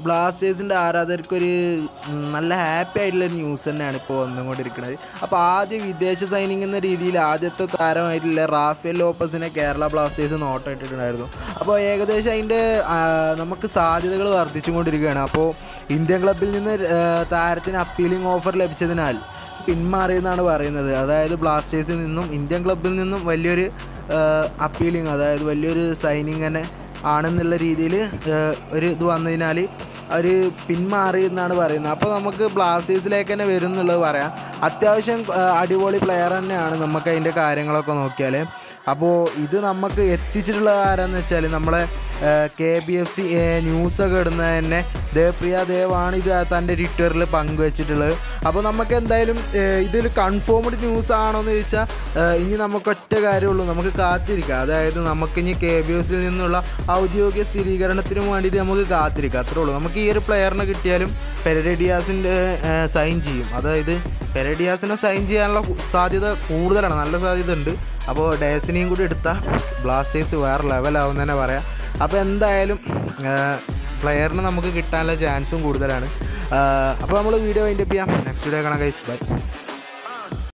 ബ്ലാസ്റ്റേഴ്സിൻ്റെ ആരാധകർക്കൊരു ഉം, നല്ല ഹാപ്പി ആയിട്ടുള്ള ഒരു ന്യൂസ് തന്നെയാണ് ഇപ്പോൾ വന്നുകൊണ്ടിരിക്കുന്നത് അപ്പോൾ ആദ്യം വിദേശ സൈനിങ് എന്ന രീതിയിൽ ആദ്യത്തെ താരമായിട്ടുള്ള റാഫേൽ ലോപ്പസിനെ കേരള ബ്ലാസ്റ്റേഴ്സ് നോട്ടം ഇട്ടിട്ടുണ്ടായിരുന്നു അപ്പോൾ ഏകദേശം അതിൻ്റെ ആ, നമുക്ക് സാധ്യതകൾ വർദ്ധിച്ചുകൊണ്ടിരിക്കുകയാണ് അപ്പോൾ ഇന്ത്യൻ ക്ലബിൽ നിന്ന് ആ, താരത്തിന് അപ്പീലിംഗ് ഓഫർ ലഭിച്ചതിനാൽ പിന്മാറിയെന്നാണ് പറയുന്നത് അതായത് ബ്ലാസ്റ്റേഴ്സിൽ നിന്നും ഇന്ത്യൻ ക്ലബിൽ നിന്നും വലിയൊരു അപ്പീലിംഗ് അതായത് വലിയൊരു സൈനിങ് തന്നെ ആണെന്നുള്ള രീതിയിൽ ഒരു ഇത് വന്നതിനാൽ അവർ പിന്മാറി എന്നാണ് പറയുന്നത് അപ്പോൾ നമുക്ക് ബ്ലാസ്റ്റേഴ്സിലേക്ക് തന്നെ വരും എന്നുള്ളത് പറയാം അത്യാവശ്യം ആ, അടിപൊളി പ്ലെയർ തന്നെയാണ് നമുക്ക് അതിൻ്റെ കാര്യങ്ങളൊക്കെ നോക്കിയാൽ അപ്പോൾ ഇത് നമുക്ക് എത്തിച്ചിട്ടുള്ള ആരാന്ന് വെച്ചാൽ നമ്മളെ കെ ബി എഫ് സി ന്യൂസൊക്കെ ഇടുന്നത് തന്നെ ദേവപ്രിയ ദേവാണ് ഇത് തൻ്റെ ട്വിറ്ററിൽ പങ്കുവച്ചിട്ടുള്ളത് അപ്പോൾ നമുക്ക് എന്തായാലും ഏഹ്, ഇതിൽ കൺഫേംഡ് ന്യൂസ് ആണോ എന്ന് ചോദിച്ചാൽ ഏഹ്, ഇനി നമുക്ക് ഒറ്റ കാര്യമുള്ളൂ നമുക്ക് കാത്തിരിക്കാം അതായത് നമുക്ക് ഇനി കെ ബി എഫ് സിയിൽ നിന്നുള്ള ഔദ്യോഗിക സ്ഥിരീകരണത്തിന് വേണ്ടിയിട്ട് നമുക്ക് കാത്തിരിക്കാം അത്രേ ഉള്ളൂ നമുക്ക് ഈ ഒരു പ്ലെയറിനെ കിട്ടിയാലും പെരഡിയാസിൻ്റെ സൈൻ ചെയ്യും അതായത് പെരഡിയാസിനെ സൈൻ ചെയ്യാനുള്ള സാധ്യത കൂടുതലാണ് നല്ല സാധ്യത ഉണ്ട് അപ്പോൾ ഡേസിനെയും കൂടി എടുത്താൽ ബ്ലാസ്റ്റേഴ്സ് വേറെ ലെവലാവും തന്നെ പറയാം അപ്പോൾ എന്തായാലും പ്ലെയറിന് നമുക്ക് കിട്ടാനുള്ള ചാൻസും കൂടുതലാണ് അപ്പോൾ നമ്മൾ വീഡിയോ വൈൻഡപ്പ് ചെയ്യാം നെക്സ്റ്റ് വീഡിയോ കാണാം ഗൈസ് ബൈ